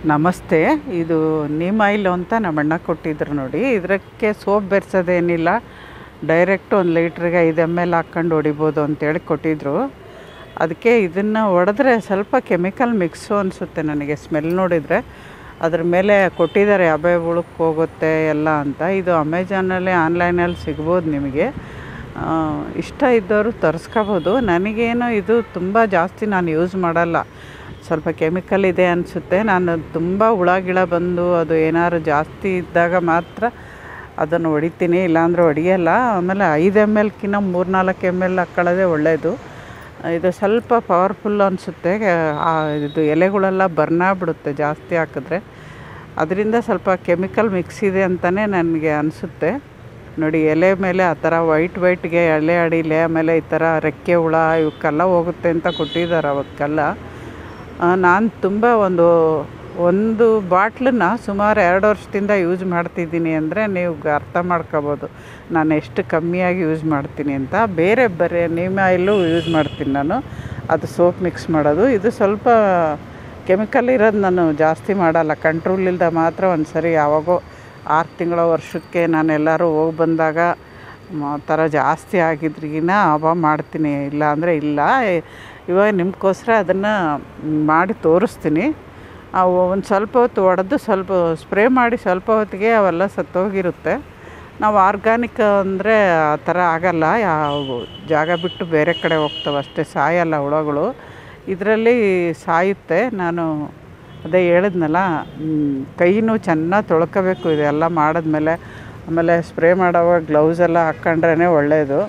ನಮಸ್ತೆ ಇದು ನೀಮ್ ಆಯಿಲ್ ಅಂತ ನಮ್ಮ ಅಣ್ಣ ಕೊಟ್ಟಿದ್ರು ನೋಡಿ ಇದಕ್ಕೆ ಸೋಪ್ ಬೆರೆಸೋದೇನಿಲ್ಲ ಡೈರೆಕ್ಟ್ ಒಂದು ಲೀಟ್ರಿಗೆ ಐದು ಎಮ್ ಎಲ್ ಹಾಕ್ಕೊಂಡು ಹೊಡಿಬೋದು ಅಂತೇಳಿ ಕೊಟ್ಟಿದ್ದರು ಅದಕ್ಕೆ ಇದನ್ನು ಹೊಡೆದ್ರೆ ಸ್ವಲ್ಪ ಕೆಮಿಕಲ್ ಮಿಕ್ಸು ಅನಿಸುತ್ತೆ ನನಗೆ ಸ್ಮೆಲ್ ನೋಡಿದರೆ ಅದ್ರ ಮೇಲೆ ಕೊಟ್ಟಿದ್ದಾರೆ ಅಬೆ ಉಳುಕ್ ಹೋಗುತ್ತೆ ಎಲ್ಲ ಅಂತ ಇದು ಅಮೆಜಾನಲ್ಲಿ ಆನ್ಲೈನಲ್ಲಿ ಸಿಗ್ಬೋದು ನಿಮಗೆ ಆ, ಇಷ್ಟ ಇದ್ದವರು ತರಿಸ್ಕೋಬೋದು ನನಗೇನು ಇದು ತುಂಬ ಜಾಸ್ತಿ ನಾನು ಯೂಸ್ ಮಾಡಲ್ಲ ಸ್ವಲ್ಪ ಕೆಮಿಕಲ್ ಇದೆ ಅನಿಸುತ್ತೆ ನಾನು ತುಂಬ ಹುಳ ಗಿಳ ಬಂದು ಅದು ಏನಾದ್ರು ಜಾಸ್ತಿ ಇದ್ದಾಗ ಮಾತ್ರ ಅದನ್ನು ಹೊಡಿತೀನಿ ಇಲ್ಲಾಂದ್ರೆ ಹೊಡಿಯಲ್ಲ ಆಮೇಲೆ ಐದು ಎಮ್ ಎಲ್ಕಿನ್ನ ಮೂರು ನಾಲ್ಕು ಎಮ್ ಎಲ್ ಹಾಕ್ಕೊಳ್ಳೋದೇ ಒಳ್ಳೆಯದು ಇದು ಸ್ವಲ್ಪ ಪವರ್ಫುಲ್ ಅನಿಸುತ್ತೆ ಆ, ಇದು ಎಲೆಗಳೆಲ್ಲ ಬರ್ನಾಗ್ಬಿಡುತ್ತೆ ಜಾಸ್ತಿ ಹಾಕಿದ್ರೆ ಅದರಿಂದ ಸ್ವಲ್ಪ ಕೆಮಿಕಲ್ ಮಿಕ್ಸ್ ಇದೆ ಅಂತಲೇ ನನಗೆ ಅನಿಸುತ್ತೆ ನೋಡಿ ಎಲೆ ಮೇಲೆ ಆ ಥರ ವೈಟ್ ವೈಟ್ಗೆ ಎಲೆ ಅಡಿಲೆ ಆಮೇಲೆ ಈ ಥರ ರೆಕ್ಕೆ ಹುಳ ಇವಕ್ಕೆಲ್ಲ ಹೋಗುತ್ತೆ ಅಂತ ಕೊಟ್ಟಿದ್ದಾರೆ ಅವಕ್ಕೆಲ್ಲ ನಾನು ತುಂಬ ಒಂದು ಒಂದು ಬಾಟ್ಲನ್ನ ಸುಮಾರು ಎರಡು ವರ್ಷದಿಂದ ಯೂಸ್ ಮಾಡ್ತಿದ್ದೀನಿ ಅಂದರೆ ನೀವು ಅರ್ಥ ಮಾಡ್ಕೋಬೋದು ನಾನು ಎಷ್ಟು ಕಮ್ಮಿಯಾಗಿ ಯೂಸ್ ಮಾಡ್ತೀನಿ ಅಂತ ಬೇರೆ ಬರೀ ನೀಮ್ ಆಯಿಲು ಯೂಸ್ ಮಾಡ್ತೀನಿ ನಾನು ಅದು ಸೋಪ್ ಮಿಕ್ಸ್ ಮಾಡೋದು ಇದು ಸ್ವಲ್ಪ ಕೆಮಿಕಲ್ ಇರೋದು ನಾನು ಜಾಸ್ತಿ ಮಾಡಲ್ಲ ಕಂಟ್ರೋಲ್ ಇಲ್ದ ಮಾತ್ರ ಒಂದು ಸರಿ ಯಾವಾಗೋ ಆರು ತಿಂಗಳ ವರ್ಷಕ್ಕೆ ನಾನು ಎಲ್ಲರೂ ಹೋಗಿ ಬಂದಾಗ ಮ- ಆ ಥರ ಜಾಸ್ತಿ ಆಗಿದ್ರಿಗಿನ ಅವ ಮಾಡ್ತೀನಿ ಇಲ್ಲ ಅಂದರೆ ಇಲ್ಲ ಎ- ಇವಾಗ ನಿಮಗೋಸ್ಕರ ಅದನ್ನು ಮಾಡಿ ತೋರಿಸ್ತೀನಿ ಅವು ಒಂದು ಸ್ವಲ್ಪ ಹೊತ್ತು ಹೊಡೆದು ಸ್ವಲ್ಪ ಸ್ಪ್ರೇ ಮಾಡಿ ಸ್ವಲ್ಪ ಹೊತ್ತಿಗೆ ಅವೆಲ್ಲ ಸತ್ತೋಗಿರುತ್ತೆ ನಾವು ಆರ್ಗಾನಿಕ್ ಅಂದರೆ ಆ ಥರ ಆಗಲ್ಲ ಯಾವ ಜಾಗ ಬಿಟ್ಟು ಬೇರೆ ಕಡೆ ಹೋಗ್ತವೆ ಅಷ್ಟೇ ಸಾಯಲ್ಲ ಹುಳಗಳು ಇದರಲ್ಲಿ ಸಾಯುತ್ತೆ ನಾನು ಅದೇ ಹೇಳಿದ್ನಲ್ಲ ಮ್, ಕೈನೂ ಚೆನ್ನಾಗಿ ತೊಳ್ಕೋಬೇಕು ಇದೆಲ್ಲ ಮಾಡಿದ್ಮೇಲೆ ಆಮೇಲೆ ಸ್ಪ್ರೇ ಮಾಡೋವಾಗ ಗ್ಲೌಸ್ ಎಲ್ಲ ಹಾಕ್ಕೊಂಡ್ರೇ ಒಳ್ಳೆಯದು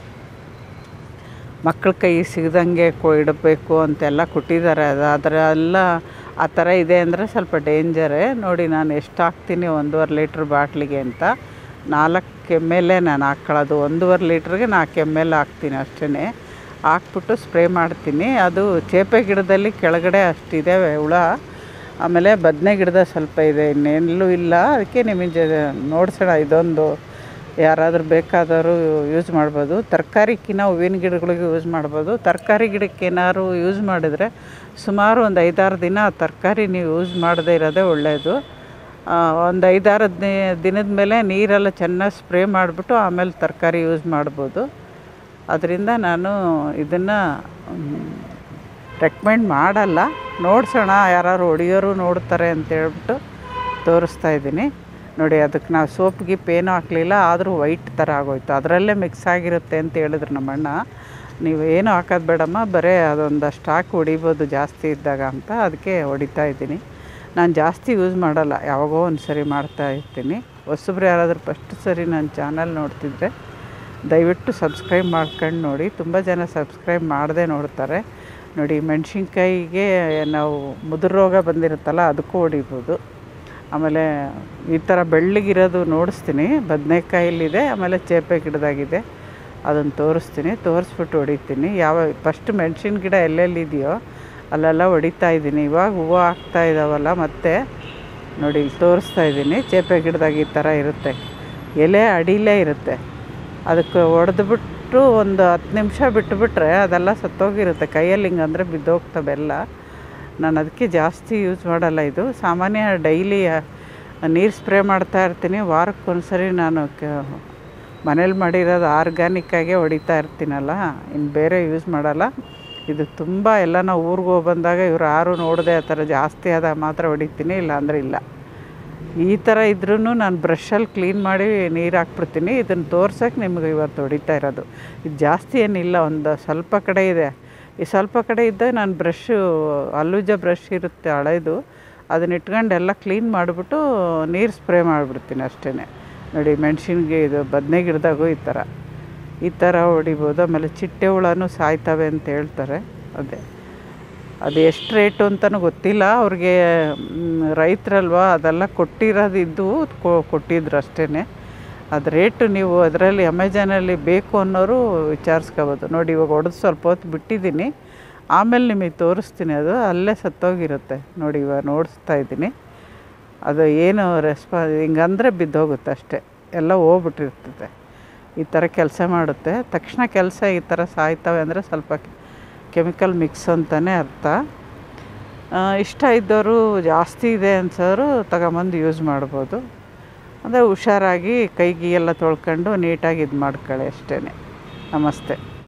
ಮಕ್ಕಳ ಕೈ ಸಿಗದಂಗೆ ಕೊ ಇಡಬೇಕು ಅಂತೆಲ್ಲ ಕೊಟ್ಟಿದ್ದಾರೆ ಅದು ಅದರೆಲ್ಲ ಆ ಥರ ಇದೆ ಅಂದರೆ ಸ್ವಲ್ಪ ಡೇಂಜರೇ ನೋಡಿ ನಾನು ಎಷ್ಟು ಹಾಕ್ತೀನಿ ಒಂದೂವರೆ ಲೀಟ್ರ್ ಬಾಟ್ಲಿಗೆ ಅಂತ ನಾಲ್ಕು ಎಮ್ ಎಲ್ ನಾನು ಹಾಕ್ಕೊಳ್ಳೋದು ಒಂದೂವರೆ ಲೀಟ್ರಿಗೆ ನಾಲ್ಕು ಎಮ್ ಎಲ್ ಹಾಕ್ತೀನಿ ಅಷ್ಟೇ ಹಾಕ್ಬಿಟ್ಟು ಸ್ಪ್ರೇ ಮಾಡ್ತೀನಿ ಅದು ಚೇಪೆ ಗಿಡದಲ್ಲಿ ಕೆಳಗಡೆ ಅಷ್ಟಿದೆ ಹುಳ ಆಮೇಲೆ ಬದನೆ ಗಿಡದ ಸ್ವಲ್ಪ ಇದೆ ಇನ್ನೆಲ್ಲೂ ಇಲ್ಲ ಅದಕ್ಕೆ ನಿಮಗೆ ನೋಡ್ಸೋಣ ಇದೊಂದು ಯಾರಾದರೂ ಬೇಕಾದವರು ಯೂಸ್ ಮಾಡ್ಬೋದು ತರಕಾರಿಕ್ಕಿಂತ ಹೂವಿನ ಗಿಡಗಳಿಗೆ ಯೂಸ್ ಮಾಡ್ಬೋದು ತರಕಾರಿ ಗಿಡಕ್ಕೆ ಏನಾದ್ರು ಯೂಸ್ ಮಾಡಿದರೆ ಸುಮಾರು ಒಂದು ಐದಾರು ದಿನ ಆ ತರಕಾರಿ ನೀವು ಯೂಸ್ ಮಾಡದೇ ಇರೋದೇ ಒಳ್ಳೆಯದು ಒಂದು ಐದಾರು ದಿ ದಿನದ ಮೇಲೆ ನೀರೆಲ್ಲ ಚೆನ್ನಾಗಿ ಸ್ಪ್ರೇ ಮಾಡಿಬಿಟ್ಟು ಆಮೇಲೆ ತರಕಾರಿ ಯೂಸ್ ಮಾಡ್ಬೋದು ಅದರಿಂದ ನಾನು ಇದನ್ನು ರೆಕಮೆಂಡ್ ಮಾಡಲ್ಲ ನೋಡ್ಸೋಣ ಯಾರು ಹೊಡಿಯೋರು ನೋಡ್ತಾರೆ ಅಂತ ಹೇಳ್ಬಿಟ್ಟು ತೋರಿಸ್ತಾ ಇದ್ದೀನಿ ನೋಡಿ ಅದಕ್ಕೆ ನಾವು ಸೋಪ್ ಗಿಪ್ ಏನೂ ಹಾಕಲಿಲ್ಲ ಆದರೂ ವೈಟ್ ಥರ ಆಗೋಯ್ತು ಅದರಲ್ಲೇ ಮಿಕ್ಸ್ ಆಗಿರುತ್ತೆ ಅಂತ ಹೇಳಿದ್ರು ನಮ್ಮಣ್ಣ ನೀವು ಏನು ಹಾಕೋದು ಬೇಡಮ್ಮ ಬರೀ ಅದೊಂದಷ್ಟು ಹಾಕಿ ಹೊಡಿಬೋದು ಜಾಸ್ತಿ ಇದ್ದಾಗ ಅಂತ ಅದಕ್ಕೆ ಹೊಡಿತಾ ಇದ್ದೀನಿ ನಾನು ಜಾಸ್ತಿ ಯೂಸ್ ಮಾಡಲ್ಲ ಯಾವಾಗೋ ಒಂದು ಸರಿ ಮಾಡ್ತಾ ಇರ್ತೀನಿ ಹೊಸಬ್ರು ಯಾರಾದರೂ ಫಸ್ಟ್ ಸರಿ ನನ್ನ ಚಾನಲ್ ನೋಡ್ತಿದ್ರೆ ದಯವಿಟ್ಟು ಸಬ್ಸ್ಕ್ರೈಬ್ ಮಾಡ್ಕೊಂಡು ನೋಡಿ ತುಂಬ ಜನ ಸಬ್ಸ್ಕ್ರೈಬ್ ಮಾಡದೆ ನೋಡ್ತಾರೆ ನೋಡಿ ಮೆಣಸಿನ್ಕಾಯಿಗೆ ನಾವು ಮುದುರು ರೋಗ ಬಂದಿರುತ್ತಲ್ಲ ಅದಕ್ಕೂ ಹೊಡಿಬೋದು ಆಮೇಲೆ ಈ ಥರ ಬೆಳ್ಳಗಿರೋದು ನೋಡಿಸ್ತೀನಿ ಬದನೆಕಾಯಲ್ಲಿದೆ ಆಮೇಲೆ ಚೇಪೆ ಗಿಡದಾಗಿದೆ ಅದನ್ನು ತೋರಿಸ್ತೀನಿ ತೋರಿಸ್ಬಿಟ್ಟು ಹೊಡಿತೀನಿ ಯಾವ ಫಸ್ಟ್ ಮೆಣಸಿನ ಗಿಡ ಎಲ್ಲೆಲ್ಲಿದೆಯೋ ಅಲ್ಲೆಲ್ಲ ಹೊಡಿತಾ ಇದ್ದೀನಿ ಇವಾಗ ಹೂವು ಆಗ್ತಾ ಇದ್ದಾವಲ್ಲ ಮತ್ತೆ ನೋಡಿ ಇಲ್ಲಿ ತೋರಿಸ್ತಾ ಇದ್ದೀನಿ ಚೇಪೆ ಗಿಡದಾಗ ಈ ಥರ ಇರುತ್ತೆ ಎಲೆ ಅಡಿಲೇ ಇರುತ್ತೆ ಅದಕ್ಕೆ ಹೊಡೆದ್ಬಿಟ್ಟು ಒಂದು ಹತ್ತು ನಿಮಿಷ ಬಿಟ್ಟುಬಿಟ್ರೆ ಅದೆಲ್ಲ ಸತ್ತೋಗಿರುತ್ತೆ ಕೈಯಲ್ಲಿ ಹಿಂಗಂದರೆ ಬಿದ್ದೋಗ್ತವೆಲ್ಲ ನಾನು ಅದಕ್ಕೆ ಜಾಸ್ತಿ ಯೂಸ್ ಮಾಡಲ್ಲ ಇದು ಸಾಮಾನ್ಯ ಡೈಲಿ ನೀರು ಸ್ಪ್ರೇ ಮಾಡ್ತಾ ಇರ್ತೀನಿ ವಾರಕ್ಕೊಂದ್ಸರಿ ನಾನು ಕ ಮನೇಲಿ ಮಾಡಿರೋದು ಆರ್ಗ್ಯಾನಿಕ್ಕಾಗೆ ಹೊಡಿತಾ ಇರ್ತೀನಲ್ಲ ಇನ್ನು ಬೇರೆ ಯೂಸ್ ಮಾಡಲ್ಲ ಇದು ತುಂಬ ಎಲ್ಲ ನಾವು ಊರಿಗೆ ಹೋಗಿ ಬಂದಾಗ ಇವ್ರು ಯಾರು ನೋಡದೆ ಆ ಥರ ಜಾಸ್ತಿ ಆದಾಗ ಮಾತ್ರ ಹೊಡಿತೀನಿ ಇಲ್ಲ ಅಂದರೆ ಇಲ್ಲ ಈ ಥರ ಇದ್ರೂ ನಾನು ಬ್ರಷಲ್ಲಿ ಕ್ಲೀನ್ ಮಾಡಿ ನೀರು ಹಾಕ್ಬಿಡ್ತೀನಿ ಇದನ್ನು ತೋರ್ಸೋಕೆ ನಿಮ್ಗೆ ಇವತ್ತು ಹೊಡಿತಾ ಇರೋದು ಇದು ಜಾಸ್ತಿ ಏನಿಲ್ಲ ಒಂದು ಸ್ವಲ್ಪ ಕಡೆ ಇದೆ ಈ ಸ್ವಲ್ಪ ಕಡೆ ಇದ್ದಾಗ ನಾನು ಬ್ರಷು ಅಲ್ಲೂಜ ಬ್ರಷ್ ಇರುತ್ತೆ ಹಳೇದು ಅದನ್ನ ಇಟ್ಕೊಂಡು ಎಲ್ಲ ಕ್ಲೀನ್ ಮಾಡಿಬಿಟ್ಟು ನೀರು ಸ್ಪ್ರೇ ಮಾಡಿಬಿಡ್ತೀನಿ ಅಷ್ಟೇ ನೋಡಿ ಮೆಣಸಿನ್ಗೆ ಇದು ಬದನೆ ಗಿಡದಾಗೂ ಈ ಥರ ಈ ಥರ ಹೊಡಿಬೋದು ಆಮೇಲೆ ಚಿಟ್ಟೆ ಹುಳನೂ ಸಾಯ್ತವೆ ಅಂತ ಹೇಳ್ತಾರೆ ಅದೇ ಅದು ಎಷ್ಟು ರೇಟು ಅಂತಲೂ ಗೊತ್ತಿಲ್ಲ ಅವ್ರಿಗೆ ರೈತರಲ್ವ ಅದೆಲ್ಲ ಕೊಟ್ಟಿರೋದು ಇದ್ದು ಕೊ- ಕೊಟ್ಟಿದ್ರು ಅಷ್ಟೇ ಅದು ರೇಟು ನೀವು ಅದರಲ್ಲಿ ಅಮೆಜಾನಲ್ಲಿ ಬೇಕು ಅನ್ನೋರು ವಿಚಾರಿಸ್ಕೋಬೋದು ನೋಡಿ ಇವಾಗ ಹೊಡೆದು ಸ್ವಲ್ಪ ಹೊತ್ತು ಬಿಟ್ಟಿದ್ದೀನಿ ಆಮೇಲೆ ನಿಮಗೆ ತೋರಿಸ್ತೀನಿ ಅದು ಅಲ್ಲೇ ಸತ್ತೋಗಿರುತ್ತೆ ನೋಡಿ ಇವಾಗ ನೋಡಿಸ್ತಾ ಇದ್ದೀನಿ ಅದು ಏನು ರೆಸ್ಪಾ ಹಿಂಗಂದರೆ ಬಿದ್ದೋಗುತ್ತೆ ಅಷ್ಟೇ ಎಲ್ಲ ಹೋಗ್ಬಿಟ್ಟಿರ್ತದೆ ಈ ಥರ ಕೆಲಸ ಮಾಡುತ್ತೆ ತಕ್ಷಣ ಕೆಲಸ ಈ ಥರ ಸಾಯ್ತವೆ ಅಂದರೆ ಸ್ವಲ್ಪ ಕೆಮಿಕಲ್ ಮಿಕ್ಸ್ ಅಂತಲೇ ಅರ್ಥ ಆ, ಇಷ್ಟ ಇದ್ದವರು ಜಾಸ್ತಿ ಇದೆ ಅನ್ಸೋರು ತಗೊಂಬಂದು ಯೂಸ್ ಮಾಡ್ಬೋದು ಅಂದರೆ ಹುಷಾರಾಗಿ ಕೈಗೆ ಎಲ್ಲ ತೊಳ್ಕೊಂಡು ನೀಟಾಗಿ ಇದು ಮಾಡ್ಕೊಳ್ಳಿ ಅಷ್ಟೇ ನಮಸ್ತೆ